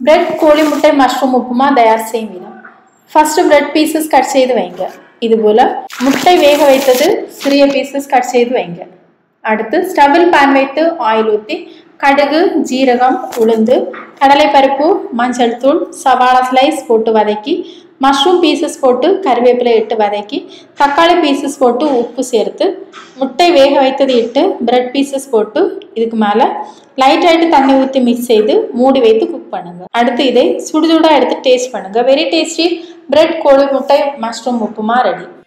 bread கோழி முட்டை mushroom upma தயார் செய்யும் விதம் ஃபர்ஸ்ட் பிரெட் பீசஸ் கட் செய்து வைங்க இதுபோல் முட்டை வேக வைத்தது சிறிய பீசஸ் கட் செய்து வைங்க அடுத்து ஸ்டவில் பேன் வைத்து ஆயில் ஊற்றி கடுகு ஜீரகம் உளுந்து கடலைப்பருப்பு மஞ்சள் தூள் சவாளா ஸ்லைஸ் போட்டு வதக்கி மஷ்ரூம் பீசஸ் போட்டு கருவேப்பிலை இட்டு வதக்கி தக்காளி பீசஸ் போட்டு உப்பு சேர்த்து முட்டை வேக வைத்தது இட்டு பிரெட் பீசஸ் போட்டு இதுக்கு மேலே லைட்டாகிட்டு தண்ணி ஊற்றி மிக்ஸ் செய்து மூடி வைத்து குக் பண்ணுங்க அடுத்து இதை சுடுசுடாக எடுத்து டேஸ்ட் பண்ணுங்க வெரி டேஸ்டி பிரெட் கோழி முட்டை மஷ்ரூம் உப்புமா ரெடி